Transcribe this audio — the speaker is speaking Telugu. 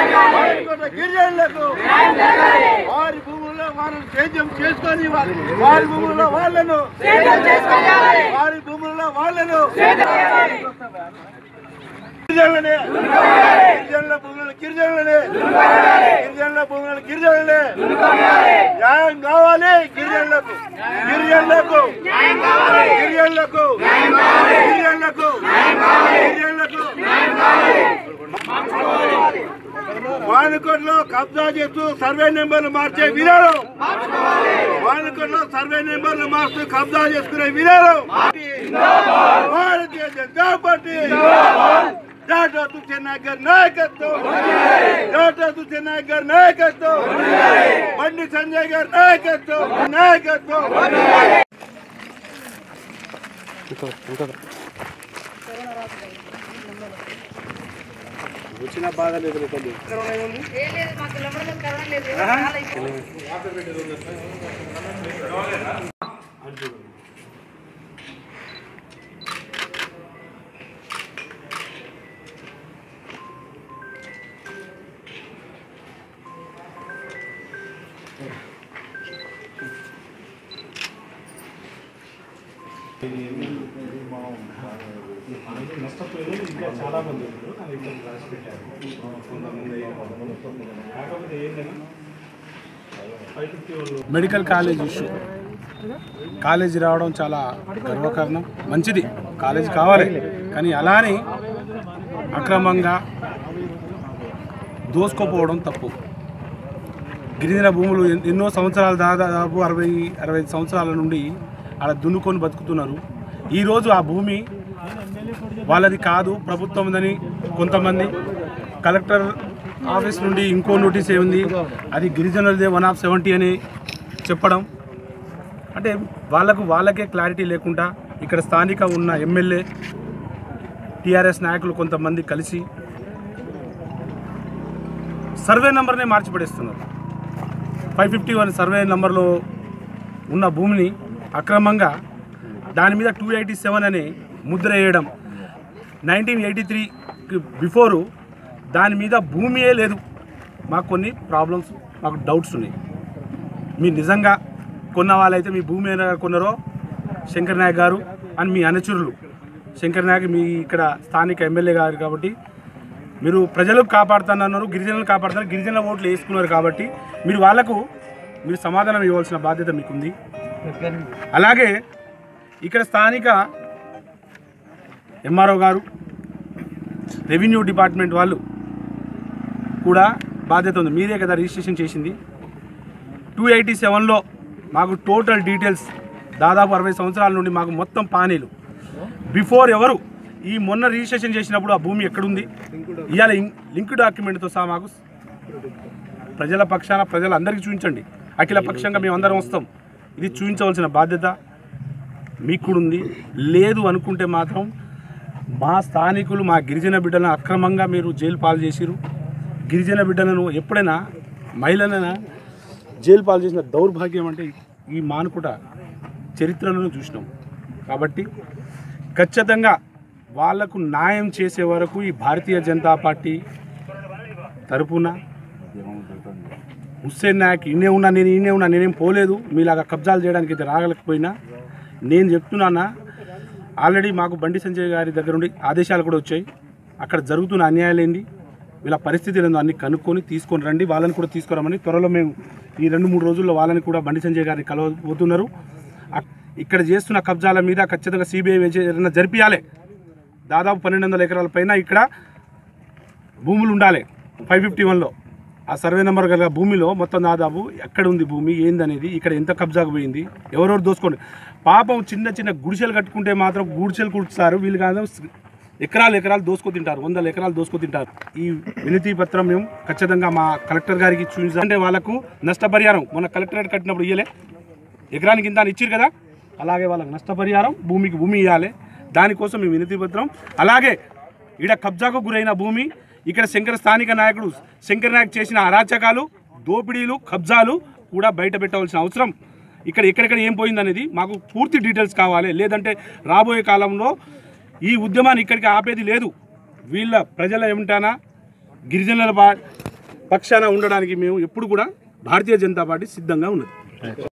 మానుకోట గిరిజనులకు వారి భూముల్లో వారిని సేద్యం చేసుకొని వారి వారి భూముల్లో వాళ్ళను వారి భూముల్లో వాళ్ళను గిరిజనులనే గిరిజనుల భూముల గిరిజనులనే గిరిజనుల భూముల గిరిజనులనే న్యాయం కావాలి గిరిజనులకు గిరిజనులకు గిరిజనులకు గిరిజనులకు గిరిజనులకు వానకొండలో కబ్జా చేస్తూ సర్వే నెంబర్లు మార్చే విధానం వానకొండలో సర్వే నెంబర్లు మార్చు కబ్జా చేసుకునే విధానం భారతీయ జనతా పార్టీ డాటా తుచ్చే నాయకర్ నాయకత్వం డాటా తుచ్చే నాయకర్ నాయకత్వం బండి సంజయ్ గారి నాయకత్వం నాయకత్వం వచ్చిన బాధ లేదు తల్లి ఏం లేదు మాకు లమ్మడం కరోనా లేదు చాలా ఇప్పుడు నష్టపోయిన ఇంకా చాలా మంది ఉన్నారు అది ఇక్కడ రాసి పెట్టారు కొంతమంది కాకపోతే ఏంటంటే ఫైవ్ ఫిఫ్టీ వాళ్ళు మెడికల్ కాలేజ్ ఇష్యూ కాలేజీ రావడం చాలా గర్వకారణం మంచిది కాలేజీ కావాలి కానీ అలానే అక్రమంగా దోసుకోపోవడం తప్పు గిరిజన భూములు ఎన్- ఎన్నో సంవత్సరాలు దాదాపు అరవై అరవై ఐదు సంవత్సరాల నుండి అలా దున్నుకొని బతుకుతున్నారు ఈరోజు ఆ భూమి వాళ్ళది కాదు ప్రభుత్వందని కొంతమంది కలెక్టర్ ఆఫీస్ నుండి ఇంకో నోటీస్ ఏముంది అది గిరిజనులదే వన్ ఆఫ్ సెవెంటీ అని చెప్పడం అంటే వాళ్ళకు వాళ్ళకే క్లారిటీ లేకుండా ఇక్కడ స్థానిక ఉన్న ఎమ్మెల్యే టీఆర్ఎస్ నాయకులు కొంతమంది కలిసి సర్వే నెంబర్నే మార్చి పడేస్తున్నారు ఫైవ్ ఫిఫ్టీ వన్ సర్వే నెంబర్లో ఉన్న భూమిని అక్రమంగా దాని మీద టూ ఎయిటీ సెవెన్ అని ముద్ర వేయడం నైన్టీన్ ఎయిటీ త్రీకి బిఫోరు దాని మీద భూమియే లేదు మాకు కొన్ని ప్రాబ్లమ్స్ మాకు డౌట్స్ ఉన్నాయి మీరు నిజంగా కొన్న వాళ్ళైతే మీ భూమి ఏమైనా కొన్నారో శంకర్ నాయక్ గారు అని మీ అనుచరులు శంకర్ నాయక్ మీ ఇక్కడ స్థానిక ఎమ్మెల్యే గారు కాబట్టి మీరు ప్రజలకు కాపాడుతున్నారు గిరిజనులు కాపాడుతున్నారు గిరిజనుల ఓట్లు వేసుకున్నారు కాబట్టి మీరు వాళ్లకు మీరు సమాధానం ఇవ్వాల్సిన బాధ్యత మీకుంది అలాగే ఇక్కడ స్థానిక ఎంఆర్ఓ గారు రెవెన్యూ డిపార్ట్మెంట్ వాళ్ళు కూడా బాధ్యత ఉంది మీరే కదా రిజిస్ట్రేషన్ చేసింది టూ ఎయిటీ సెవెన్లో మాకు టోటల్ డీటెయిల్స్ దాదాపు అరవై సంవత్సరాల నుండి మాకు మొత్తం పానీలు బిఫోర్ ఎవరు ఈ మొన్న రిజిస్ట్రేషన్ చేసినప్పుడు ఆ భూమి ఎక్కడుంది ఇవాళ లింక్ డాక్యుమెంట్తో సహా మాకు ప్రజల పక్షాన ప్రజలందరికీ చూపించండి అఖిల పక్షంగా మేము అందరం వస్తాం ఇది చూపించవలసిన బాధ్యత మీకు కూడా ఉంది లేదు అనుకుంటే మాత్రం మా స్థానికులు మా గిరిజన బిడ్డలను అక్రమంగా మీరు జైలు పాలు చేసిరు గిరిజన బిడ్డలను ఎప్పుడైనా మహిళలను జైలు పాలు చేసిన దౌర్భాగ్యం అంటే ఈ మానుకుట చరిత్రలను చూసినాం కాబట్టి ఖచ్చితంగా వాళ్లకు న్యాయం చేసే వరకు ఈ భారతీయ జనతా పార్టీ తరపున హుస్సేన్ నాయక్ ఇన్నే ఉన్నా నేను ఇన్నే ఉన్నా నేనేం పోలేదు మీలాగా కబ్జాలు చేయడానికి అయితే రాగలేకపోయినా నేను చెప్తున్నానా ఆల్రెడీ మాకు బండి సంజయ్ గారి దగ్గర నుండి ఆదేశాలు కూడా వచ్చాయి అక్కడ జరుగుతున్న అన్యాయాలు ఏంది వీళ్ళ పరిస్థితులు ఏందో అన్ని కనుక్కొని తీసుకొని రండి వాళ్ళని కూడా తీసుకురమని త్వరలో మేము ఈ రెండు మూడు రోజుల్లో వాళ్ళని కూడా బండి సంజయ్ గారిని కలవబోతున్నారు అక్- ఇక్కడ చేస్తున్న కబ్జాల మీద ఖచ్చితంగా సిబిఐ విచారణ జరిపియాలి దాదాపు పన్నెండు వందల ఎకరాల పైన ఇక్కడ భూములు ఉండాలి ఫైవ్ ఫిఫ్టీ వన్లో ఆ సర్వే నెంబర్ గల భూమిలో మొత్తం దాదాపు ఎక్కడ ఉంది భూమి ఏందనేది ఇక్కడ ఎంత కబ్జాకు పోయింది ఎవరెవరు దోసుకోండి పాపం చిన్న చిన్న గుడిసెలు కట్టుకుంటే మాత్రం గుడిసెలు కుడుస్తారు వీళ్ళు కాదు ఎకరాలు ఎకరాలు దోసుకో తింటారు వందల ఎకరాలు దోసుకో తింటారు ఈ వినతి పత్రం మేము ఖచ్చితంగా మా కలెక్టర్ గారికి చూపించాం అంటే వాళ్ళకు నష్టపరిహారం మొన్న కలెక్టరేట్ కట్టినప్పుడు ఇయ్యలే ఎకరానికి ఇంత అని ఇచ్చారు కదా అలాగే వాళ్ళకి నష్టపరిహారం భూమికి భూమి ఇవ్వాలి దానికోసం మేము వినతి పత్రం అలాగే ఈడ కబ్జాకు గురైన భూమి ఇక్కడ శంకర స్థానిక నాయకుడు శంకర్ నాయక్ చేసిన అరాచకాలు దోపిడీలు కబ్జాలు కూడా బయట పెట్టవలసిన అవసరం ఇక్కడ ఎక్కడెక్కడ ఏం పోయిందనేది మాకు పూర్తి డీటెయిల్స్ కావాలి లేదంటే రాబోయే కాలంలో ఈ ఉద్యమాన్ని ఇక్కడికి ఆపేది లేదు వీళ్ళ ప్రజల ఏమిటానా గిరిజనుల బా పక్షాన ఉండడానికి మేము ఎప్పుడు కూడా భారతీయ జనతా పార్టీ సిద్ధంగా ఉన్నది